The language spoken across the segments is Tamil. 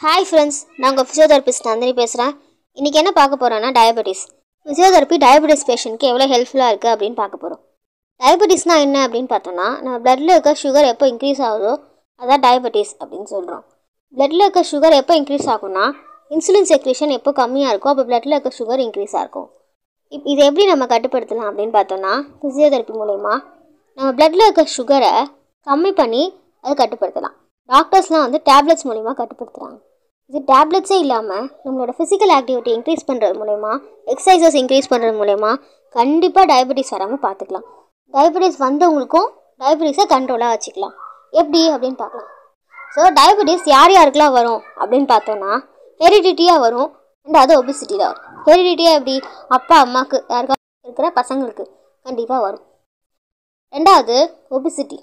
ஹாய் ஃப்ரெண்ட்ஸ் நான் உங்கள் ஃபிசியோதெரபிஸ்ட் நந்தினி பேசுகிறேன் இன்றைக்கி என்ன பார்க்க போகிறோன்னா டயபெட்டிஸ் ஃபிசியோதெரப்பி டயபெட்டிஸ் பேஷண்ட்க்கு எவ்வளோ ஹெல்ப்ஃபுல்லாக இருக்குது அப்படின்னு பார்க்க போகிறோம் டயபெட்டிஸ்னால் என்ன அப்படின்னு பார்த்தோன்னா நம்ம பிளட்டில் இருக்க சுகர் எப்போ இன்க்ரீஸ் ஆகுதோ அதான் டயபெட்டிஸ் அப்படின்னு சொல்கிறோம் பிளட்டில் இருக்க சுகர் எப்போ இன்க்ரீஸ் ஆகும்னா இன்சுலின் செக்ரேஷன் எப்போ கம்மியாக இருக்கோ அப்போ பிளட்டில் இருக்க சுகர் இன்க்ரீஸ் ஆகும் இப் இதை எப்படி நம்ம கட்டுப்படுத்தலாம் அப்படின்னு பார்த்தோன்னா ஃபிசியோதெரப்பி மூலயமா நம்ம பிளட்டில் இருக்க சுகரை கம்மி பண்ணி அதை கட்டுப்படுத்தலாம் டாக்டர்ஸ்லாம் வந்து டேப்லெட்ஸ் மூலிமா கட்டுப்படுத்துகிறாங்க இது டேப்லெட்ஸே இல்லாமல் நம்மளோட ஃபிசிக்கல் ஆக்டிவிட்டி இன்க்ரீஸ் பண்ணுறது மூலயமா எக்ஸசைசஸ் இன்க்ரீஸ் பண்ணுறது மூலயமா கண்டிப்பாக டயபெட்டிஸ் வராமல் பார்த்துக்கலாம் டயபெட்டிஸ் வந்தவங்களுக்கும் டயபெட்டிஸை கண்ட்ரோலாக வச்சுக்கலாம் எப்படி அப்படின்னு பார்க்கலாம் ஸோ டயபெட்டிஸ் யார் யாருக்கெல்லாம் வரும் அப்படின்னு பார்த்தோன்னா ஹெரிடிட்டியாக வரும் அண்ட் அது ஒபிசிட்டி தான் வரும் ஹெரிடிட்டியாக எப்படி அப்பா அம்மாவுக்கு யாருக்கா இருக்கிற பசங்களுக்கு கண்டிப்பாக வரும் ரெண்டாவது ஒபிசிட்டி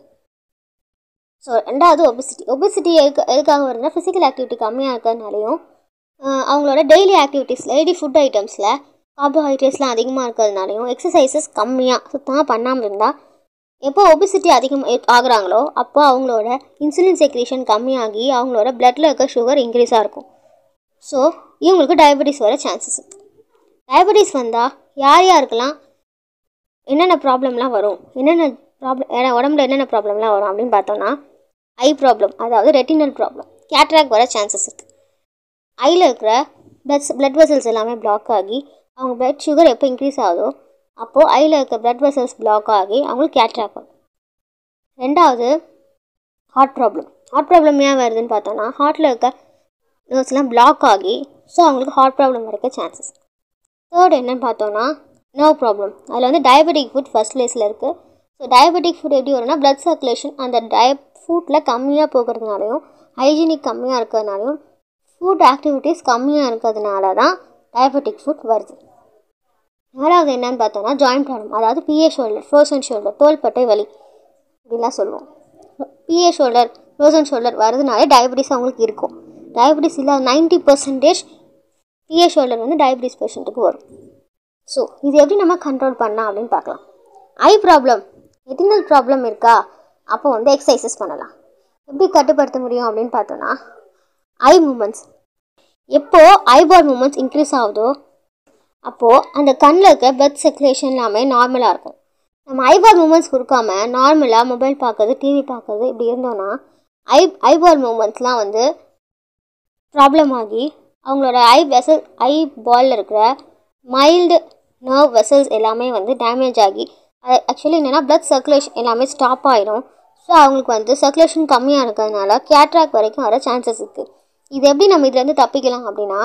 ஸோ ரெண்டாவது ஒபிசிட்டி ஒபிசிட்டி எதுக்கு எதுக்காக வருதுன்னா ஃபிசிக்கல் ஆக்டிவிட்டி கம்மியாக இருக்கிறதுனாலையும் ஆஹ் அவங்களோட டெய்லி ஆக்டிவிட்டீஸ் டெய்லி ஃபுட் ஐட்டம்ஸில் கார்போஹைட்ரேட்ஸ்லாம் அதிகமாக இருக்கிறதுனாலையும் எக்ஸசைசஸ் கம்மியாக சுத்தமாக பண்ணாமல் இருந்தால் எப்போ ஒபிசிட்டி அதிகமாக ஆகுறாங்களோ அப்போ அவங்களோட இன்சுலின் செக்ரேஷன் கம்மியாகி அவங்களோட பிளட்டில் இருக்க சுகர் இன்க்ரீஸாக இருக்கும் ஸோ இவங்களுக்கு டயபெட்டிஸ் வர சான்சஸ் இருக்குது டயபெட்டிஸ் வந்தால் யார் யாருக்கெல்லாம் என்னென்ன ப்ராப்ளம்லாம் வரும் என்னென்ன ப்ராப்ளம் உடம்புல என்னென்ன ப்ராப்ளம்லாம் வரும் அப்படின்னு பார்த்தோன்னா ஐ ப்ராப்ளம் அதாவது ரெட்டினல் ப்ராப்ளம் கேட்ராக் வர சான்சஸ் இருக்குது ஐயில் இருக்கிற பிளட்ஸ் பிளட் வெசல்ஸ் எல்லாமே பிளாக் ஆகி அவங்க பிளட் சுகர் எப்போ இன்க்ரீஸ் ஆகுதோ அப்போது ஐயில் இருக்க பிளட் வெசல்ஸ் பிளாக் ஆகி அவங்களுக்கு கேட்ராக் வரும் ரெண்டாவது ஹார்ட் ப்ராப்ளம் ஹார்ட் ப்ராப்ளம் ஏன் வருதுன்னு பார்த்தோன்னா ஹார்ட்டில் இருக்க நர்வ்ஸ்லாம் பிளாக் ஆகி ஸோ அவங்களுக்கு ஹார்ட் ப்ராப்ளம் வரைக்கும் சான்சஸ் தேர்ட் என்னன்னு பார்த்தோன்னா நர்வ் ப்ராப்ளம் அதில் வந்து டயபெட்டிக் ஃபுட் ஃபஸ்ட் பிளேஸில் இருக்குது ஸோ டயபெட்டிக் ஃபுட் எப்படி வரும்னா பிளட் சர்க்குலேஷன் அந்த டய ஃபுட்டில் கம்மியாக போகிறதுனாலையும் ஹைஜீனிக் கம்மியாக இருக்கிறதுனாலையும் ஃபுட் ஆக்டிவிட்டீஸ் கம்மியாக இருக்கிறதுனால தான் டயபெட்டிக் ஃபுட் வருது நாலாவது என்னன்னு பார்த்தோன்னா ஜாயிண்ட் ப்ராப்ளம் அதாவது பிஏ ஷோல்டர் ஃப்ரோசன் ஷோல்டர் தோள்பட்டை வலி இப்படிலாம் சொல்லுவோம் பிஏ ஷோல்டர் ஃப்ரோசன் ஷோல்டர் வரதுனாலே டயபெட்டிஸ் அவங்களுக்கு இருக்கும் டயபெட்டிஸ் இல்லாத நைன்ட்டி பர்சன்டேஜ் பிஏ ஷோல்டர் வந்து டயபெட்டிஸ் பேஷண்ட்டுக்கு வரும் ஸோ இது எப்படி நம்ம கண்ட்ரோல் பண்ணலாம் அப்படின்னு பார்க்கலாம் ஐ ப்ராப்ளம் ரெட்டினல் ப்ராப்ளம் இருக்கா அப்போ வந்து எக்ஸசைசஸ் பண்ணலாம் எப்படி கட்டுப்படுத்த முடியும் அப்படின்னு பார்த்தோன்னா ஐ மூமெண்ட்ஸ் எப்போ ஐபால் மூமெண்ட்ஸ் இன்க்ரீஸ் ஆகுதோ அப்போது அந்த கண்ணில் இருக்க பிளட் சர்க்குலேஷன் எல்லாமே நார்மலாக இருக்கும் நம்ம ஐபால் மூமெண்ட்ஸ் கொடுக்காம நார்மலாக மொபைல் பார்க்குறது டிவி பார்க்குறது இப்படி இருந்தோன்னா ஐ ஐபால் மூமெண்ட்ஸ்லாம் வந்து ப்ராப்ளம் ஆகி அவங்களோட ஐ வெசல் ஐ பாலில் இருக்கிற மைல்டு நர்வ் வெசல்ஸ் எல்லாமே வந்து டேமேஜ் ஆகி அது ஆக்சுவலி என்னென்னா பிளட் சர்க்குலேஷன் எல்லாமே ஸ்டாப் ஆகிடும் ஸோ அவங்களுக்கு வந்து சர்க்குலேஷன் கம்மியாக இருக்கிறதுனால கேட்ராக் வரைக்கும் வர சான்சஸ் இருக்குது இது எப்படி நம்ம இதுலேருந்து தப்பிக்கலாம் அப்படின்னா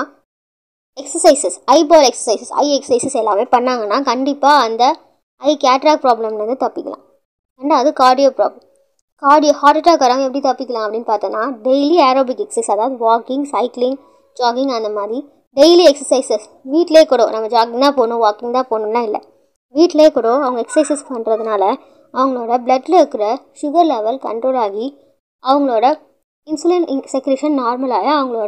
exercises eye ball exercises eye exercises எல்லாமே பண்ணாங்கன்னா கண்டிப்பாக அந்த ஐ கேட்ராக் ப்ராப்ளம்லேருந்து தப்பிக்கலாம் ரெண்டாவது cardio problem cardio heart attack வராமல் எப்படி தப்பிக்கலாம் அப்படின்னு பார்த்தோன்னா டெய்லி ஏரோபிக் எக்ஸசைஸ் அதாவது வாக்கிங் சைக்கிளிங் ஜாகிங் அந்த மாதிரி டெய்லி எக்ஸசைசஸ் வீட்டிலே கூட நம்ம ஜாகிங் தான் போகணும் வாக்கிங் தான் போகணும்னா இல்லை வீட்டிலே கூட அவங்க எக்ஸசைசஸ் பண்ணுறதுனால அவங்களோட பிளட்டில் இருக்கிற சுகர் லெவல் கண்ட்ரோல் ஆகி அவங்களோட இன்சுலின் செக்ரேஷன் நார்மலாக அவங்களோட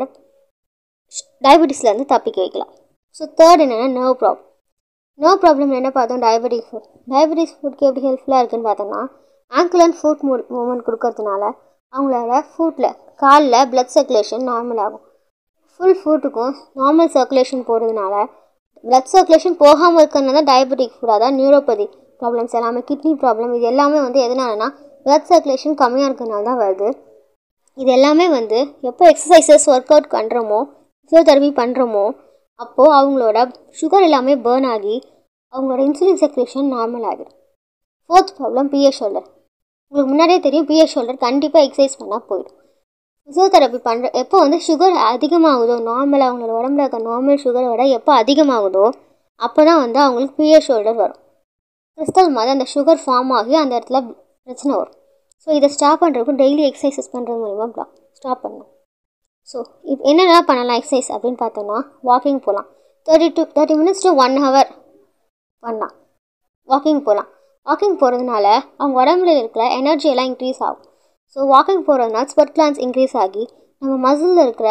டயபெட்டிஸ்லேருந்து தப்பிக்க வைக்கலாம் ஸோ தேர்ட் என்னென்னா நர்வ் ப்ராப்ளம் நர்வ் ப்ராப்ளம் என்ன பார்த்தோம் டயபெட்டிக் ஃபுட் டயபெட்டிஸ் ஃபுட்க்கு எப்படி ஹெல்ப்ஃபுல்லாக இருக்குன்னு பார்த்தோம்னா ஆங்கிள் அண்ட் ஃபுட் மூ மூமெண்ட் கொடுக்கறதுனால அவங்களோட ஃபுட்டில் காலில் பிளட் சர்க்குலேஷன் நார்மல் ஆகும் ஃபுல் ஃபுட்டுக்கும் நார்மல் சர்க்குலேஷன் போகிறதுனால பிளட் சர்க்குலேஷன் போகாமல் இருக்கிறதுனால டயபெட்டிக் ஃபுட் அதான் நியூரோபதி ப்ராப்ளம்ஸ் எல்லாமே கிட்னி ப்ராப்ளம் இது எல்லாமே வந்து எதனாலனா பிளட் சர்க்குலேஷன் கம்மியாக இருக்கிறதுனால தான் வருது இது எல்லாமே வந்து எப்போ எக்ஸசைசஸ் ஒர்க் அவுட் பண்ணுறோமோ ஃபிசியோதெரபி பண்ணுறோமோ அப்போது அவங்களோட சுகர் எல்லாமே பேர்ன் ஆகி அவங்களோட இன்சுலின் செக்ரேஷன் நார்மல் ஆகிடும் ஃபோர்த் ப்ராப்ளம் பிஏ ஷோல்டர் உங்களுக்கு முன்னாடியே தெரியும் பிஏ ஷோல்டர் கண்டிப்பாக எக்ஸசைஸ் பண்ணால் போயிடும் ஃபிசியோதெரப்பி பண்ணுற எப்போ வந்து சுகர் அதிகமாகுதோ நார்மலாக அவங்களோட உடம்புல இருக்க நார்மல் சுகரை விட எப்போ அதிகமாகுதோ அப்போ தான் வந்து அவங்களுக்கு பிஏ ஷோல்டர் வரும் கிறிஸ்டல் மாதிரி அந்த சுகர் ஃபார்ம் ஆகி அந்த இடத்துல பிரச்சனை வரும் ஸோ இதை ஸ்டாப் பண்ணுறதுக்கும் டெய்லி எக்ஸசைசஸ் பண்ணுறது மூலிமா ப்ளா ஸ்டாப் பண்ணணும் ஸோ இப்போ என்னென்ன பண்ணலாம் எக்ஸசைஸ் அப்படின்னு பார்த்தோன்னா வாக்கிங் போகலாம் thirty to thirty minutes to one hour பண்ணலாம் வாக்கிங் போகலாம் வாக்கிங் போகிறதுனால அவங்க உடம்புல இருக்கிற எனர்ஜி எல்லாம் இன்க்ரீஸ் ஆகும் ஸோ வாக்கிங் போகிறதுனால ஸ்வெட் கிளான்ஸ் இன்க்ரீஸ் ஆகி நம்ம மசிலில் இருக்கிற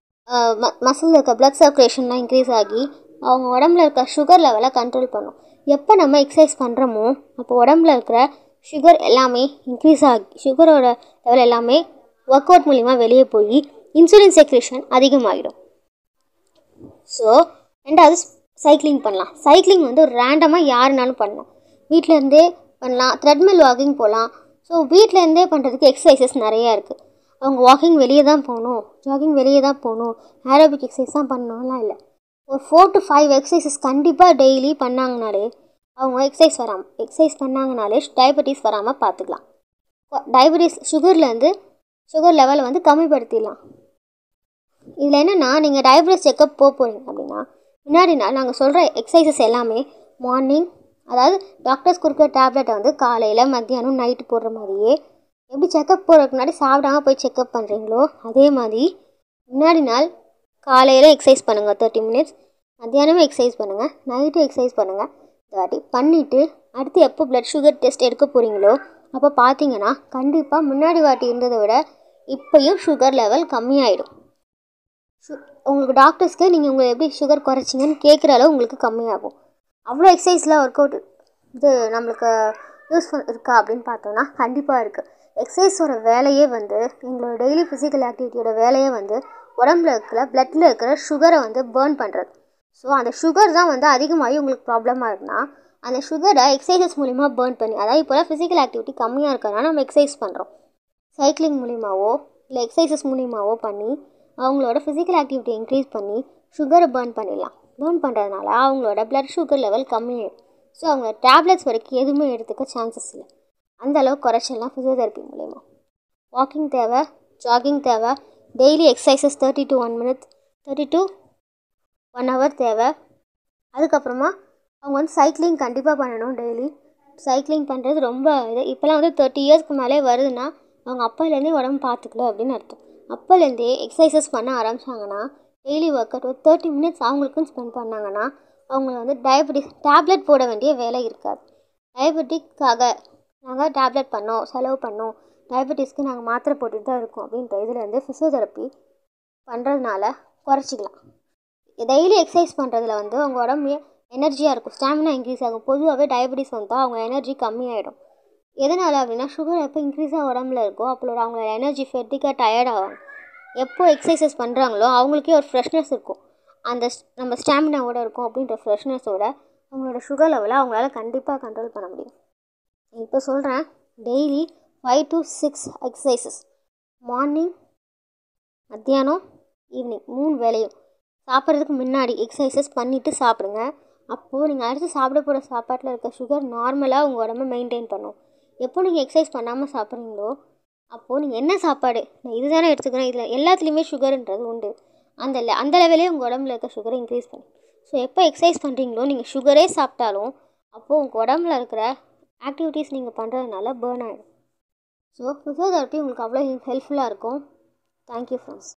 மசிலில் இருக்க பிளட் சர்க்குலேஷன்லாம் இன்க்ரீஸ் ஆகி அவங்க உடம்புல இருக்க சுகர் லெவலை கண்ட்ரோல் பண்ணும் எப்போ நம்ம எக்ஸசைஸ் பண்ணுறோமோ அப்போ உடம்புல இருக்கிற சுகர் எல்லாமே இன்க்ரீஸ் ஆகி சுகரோட லெவல் எல்லாமே ஒர்க் அவுட் மூலிமா வெளியே போய் இன்சுலின் செக்ரேஷன் அதிகமாகிடும் ஸோ ரெண்டாவது சைக்கிளிங் பண்ணலாம் சைக்கிளிங் வந்து ரேண்டமாக யாருனாலும் பண்ணலாம் வீட்டிலேருந்தே பண்ணலாம் த்ரெட்மில் வாக்கிங் போகலாம் ஸோ வீட்டிலேருந்தே பண்ணுறதுக்கு எக்ஸசைசஸ் நிறையா இருக்குது அவங்க வாக்கிங் வெளியே தான் போகணும் ஜாகிங் வெளியே தான் போகணும் ஏரோபிக் எக்ஸசைஸ் தான் பண்ணணும்லாம் இல்லை ஒரு ஃபோர் டு ஃபைவ் எக்ஸசைசஸ் கண்டிப்பாக டெய்லி பண்ணாங்கனாலே அவங்க எக்ஸசைஸ் வராமல் எக்ஸசைஸ் பண்ணாங்கனாலே டயபெட்டிஸ் வராமல் பார்த்துக்கலாம் டயபெட்டிஸ் சுகர்லேருந்து சுகர் லெவலை வந்து கம்மிப்படுத்திடலாம் இதில் என்னென்னா நீங்கள் டயபெட்டிஸ் செக்கப் போக போகிறீங்க அப்படின்னா முன்னாடி நாள் நாங்கள் சொல்கிற எக்ஸசைசஸ் எல்லாமே மார்னிங் அதாவது டாக்டர்ஸ் கொடுக்குற டேப்லெட்டை வந்து காலையில் மத்தியானம் நைட்டு போடுற மாதிரியே எப்படி செக்கப் போகிறதுக்கு முன்னாடி சாப்பிடாம போய் செக்கப் பண்ணுறீங்களோ அதே மாதிரி முன்னாடி நாள் காலையில் எக்ஸசைஸ் பண்ணுங்கள் தேர்ட்டி மினிட்ஸ் மத்தியானமே எக்ஸசைஸ் பண்ணுங்கள் நைட்டு எக்ஸசைஸ் பண்ணுங்கள் இந்த வாட்டி பண்ணிவிட்டு அடுத்து எப்போ ப்ளட் சுகர் டெஸ்ட் எடுக்க போகிறீங்களோ அப்போ பார்த்தீங்கன்னா கண்டிப்பாக முன்னாடி வாட்டி இருந்ததை விட இப்போயும் சுகர் லெவல் கம்மியாயிடும் சு உங்களுக்கு டாக்டர்ஸ்க்கு நீங்கள் உங்களை எப்படி சுகர் குறைச்சிங்கன்னு கேட்குற அளவு உங்களுக்கு கம்மியாகும் அவ்வளோ எக்ஸசைஸ்லாம் ஒர்க் அவுட் இது நம்மளுக்கு யூஸ்ஃபுல் இருக்கா அப்படின்னு பார்த்தோன்னா கண்டிப்பாக இருக்குது எக்ஸசைஸோட வேலையே வந்து எங்களோட டெய்லி ஃபிசிக்கல் ஆக்டிவிட்டியோட வேலையே வந்து உடம்புல இருக்கிற பிளட்டில் இருக்கிற சுகரை வந்து பேர்ன் பண்ணுறது ஸோ அந்த சுகர் தான் வந்து அதிகமாகி உங்களுக்கு ப்ராப்ளமாக இருக்குன்னா அந்த சுகரை எக்ஸசைசஸ் மூலிமா பேர்ன் பண்ணி அதாவது இப்போ ஃபிசிக்கல் ஆக்டிவிட்டி கம்மியாக இருக்கிறதுனால நம்ம எக்ஸசைஸ் பண்ணுறோம் சைக்கிளிங் மூலிமாவோ இல்லை எக்ஸசைசஸ் மூலிமாவோ பண்ணி அவங்களோட ஃபிசிக்கல் ஆக்டிவிட்டி இன்க்ரீஸ் பண்ணி சுகரை பேர்ன் பண்ணிடலாம் பேர்ன் பண்ணுறதுனால அவங்களோட பிளட் சுகர் லெவல் கம்மியாயிடும் ஸோ அவங்க டேப்லெட்ஸ் வரைக்கும் எதுவுமே எடுத்துக்க சான்சஸ் இல்லை அந்த அளவுக்கு குறைச்சிடலாம் ஃபிசியோதெரப்பி மூலயமா வாக்கிங் தேவை ஜாகிங் தேவை daily exercises thirty to one minute thirty to one hour தேவை அதுக்கப்புறமா அவங்க வந்து சைக்கிளிங் கண்டிப்பாக பண்ணணும் டெய்லி சைக்கிளிங் பண்ணுறது ரொம்ப இது இப்போலாம் வந்து தேர்ட்டி இயர்ஸ்க்கு மேலே வருதுன்னா அவங்க அப்போலேருந்தே உடம்பு பார்த்துக்கல அப்படின்னு அர்த்தம் அப்போலேருந்தே எக்ஸசைசஸ் பண்ண ஆரம்பிச்சாங்கன்னா டெய்லி ஒர்க் அவுட் ஒரு தேர்ட்டி மினிட்ஸ் அவங்களுக்குன்னு ஸ்பெண்ட் பண்ணாங்கன்னா அவங்கள வந்து டயபெட்டிஸ் டேப்லெட் போட வேண்டிய வேலை இருக்காது டயபெட்டிக்காக நாங்கள் டேப்லெட் பண்ணோம் செலவு பண்ணோம் டயபெட்டிஸ்க்கு நாங்கள் மாத்திரை போட்டுட்டு தான் இருக்கோம் அப்படின்ற இதில் வந்து ஃபிசியோதெரப்பி பண்ணுறதுனால குறைச்சிக்கலாம் டெய்லி எக்ஸசைஸ் பண்ணுறதுல வந்து அவங்க உடம்பு எனர்ஜியாக இருக்கும் ஸ்டாமினா இன்க்ரீஸ் ஆகும் பொதுவாகவே டயபெட்டிஸ் வந்தால் அவங்க எனர்ஜி கம்மியாயிடும் எதனால் அப்படின்னா சுகர் எப்போ இன்க்ரீஸாக உடம்புல இருக்கோ அப்போ அவங்களோட எனர்ஜி ஃபெட்டிக்காக டயர்ட் ஆகும் எப்போ எக்ஸசைசஸ் பண்ணுறாங்களோ அவங்களுக்கே ஒரு ஃப்ரெஷ்னஸ் இருக்கும் அந்த ஸ்- நம்ம ஸ்டாமினாவோட இருக்கும் அப்படின்ற ஃப்ரெஷ்னஸோட அவங்களோட சுகர் லெவலை அவங்களால கண்டிப்பாக கண்ட்ரோல் பண்ண முடியும் இப்போ சொல்கிறேன் daily five to six exercises morning மத்தியானம் ஈவினிங் மூணு வேளையும் சாப்பிட்றதுக்கு முன்னாடி எக்ஸசைசஸ் பண்ணிவிட்டு சாப்பிடுங்க அப்போது நீங்கள் அடுத்து சாப்பிட போகிற சாப்பாட்டில் இருக்க சுகர் நார்மலாக உங்கள் உடம்ப மெயின்டைன் பண்ணும் எப்போ நீங்கள் எக்ஸசைஸ் பண்ணாமல் சாப்பிட்றீங்களோ அப்போது நீங்கள் என்ன சாப்பாடு நான் இதுதானே எடுத்துக்கிறேன் இதில் எல்லாத்துலேயுமே சுகர்ன்றது உண்டு அந்த le- அந்த லெவலே உங்கள் உடம்புல இருக்க சுகரை இன்க்ரீஸ் பண்ணும் ஸோ எப்போ எக்ஸசைஸ் பண்ணுறீங்களோ நீங்கள் சுகரே சாப்பிட்டாலும் அப்போது உங்கள் உடம்புல இருக்கிற ஆக்டிவிட்டீஸ் நீங்கள் பண்ணுறதுனால பேர்ன் ஆகிடும் ஸோ ஃபிசியோதெரப்பி உங்களுக்கு அவ்வளோ ஹெல்ப்ஃபுல்லாக இருக்கும் தேங்க்யூ ஃப்ரெண்ட்ஸ்